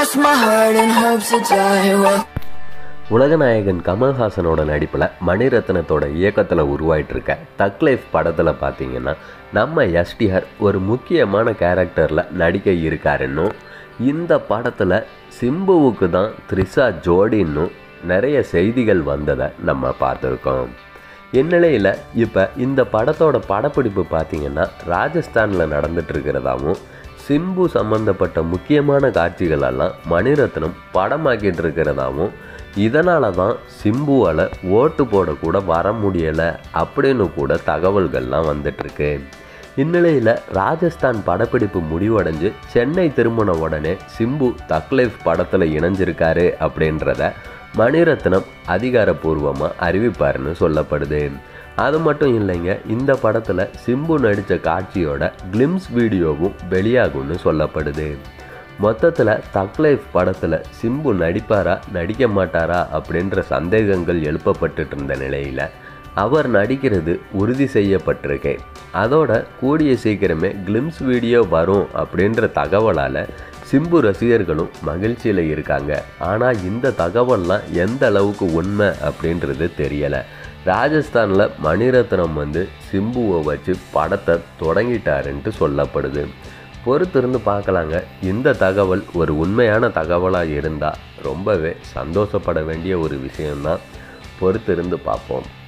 cross my heart and hope to die. Well, உலகநாயகன் கமல்ஹாசனோட நடிப்பில் மணிரத்னத்தோட இயக்கத்தில் உருவாயிட்டு இருக்க தக் லைஃப் படத்தில் பார்த்தீங்கன்னா நம்ம எஸ்டிஆர் ஒரு முக்கியமான கேரக்டரில் நடிக்க இருக்காருன்னும் இந்த படத்தில் சிம்புவுக்கு தான் த்ரிஷா ஜோடின்னும் நிறைய செய்திகள் வந்ததை நம்ம பார்த்துருக்கோம் இந்நிலையில் இப்போ இந்த படத்தோட படப்பிடிப்பு பார்த்தீங்கன்னா ராஜஸ்தானில் நடந்துட்டு இருக்கிறதாவும் சிம்பு சம்பந்தப்பட்ட முக்கியமான காட்சிகளெல்லாம் மணிரத்னம் படமாக்கிட்டு இருக்கிறதாவும் இதனால தான் சிம்புவால் ஓட்டு போடக்கூட வர முடியலை அப்படின்னு கூட தகவல்கள்லாம் வந்துட்டுருக்கு இந்நிலையில் ராஜஸ்தான் படப்பிடிப்பு முடிவடைஞ்சு சென்னை திரும்பின உடனே சிம்பு தக்லைஃப் படத்தில் இணைஞ்சிருக்காரு அப்படின்றத மணிரத்னம் அதிகாரப்பூர்வமாக அறிவிப்பாருன்னு சொல்லப்படுது அது மட்டும் இல்லைங்க இந்த படத்தில் சிம்பு நடித்த காட்சியோட கிளிம்ஸ் வீடியோவும் வெளியாகும்னு சொல்லப்படுது மொத்தத்தில் தக் லைஃப் படத்தில் சிம்பு நடிப்பாரா நடிக்க மாட்டாரா அப்படின்ற சந்தேகங்கள் எழுப்பப்பட்டுட்டு இருந்த நிலையில் அவர் நடிக்கிறது உறுதி செய்யப்பட்டிருக்கு அதோட கூடிய சீக்கிரமே கிளிம்ஸ் வீடியோ வரும் அப்படின்ற தகவலால் சிம்பு ரசிகர்களும் மகிழ்ச்சியில் இருக்காங்க ஆனால் இந்த தகவல்லாம் எந்த அளவுக்கு உண்மை அப்படின்றது தெரியலை ராஜஸ்தானில் மணிரத்னம் வந்து சிம்புவை வச்சு படத்தை தொடங்கிட்டாருன்ட்டு சொல்லப்படுது பொறுத்திருந்து பார்க்கலாங்க இந்த தகவல் ஒரு உண்மையான தகவலாக இருந்தால் ரொம்பவே சந்தோஷப்பட வேண்டிய ஒரு விஷயம்தான் பொறுத்திருந்து பார்ப்போம்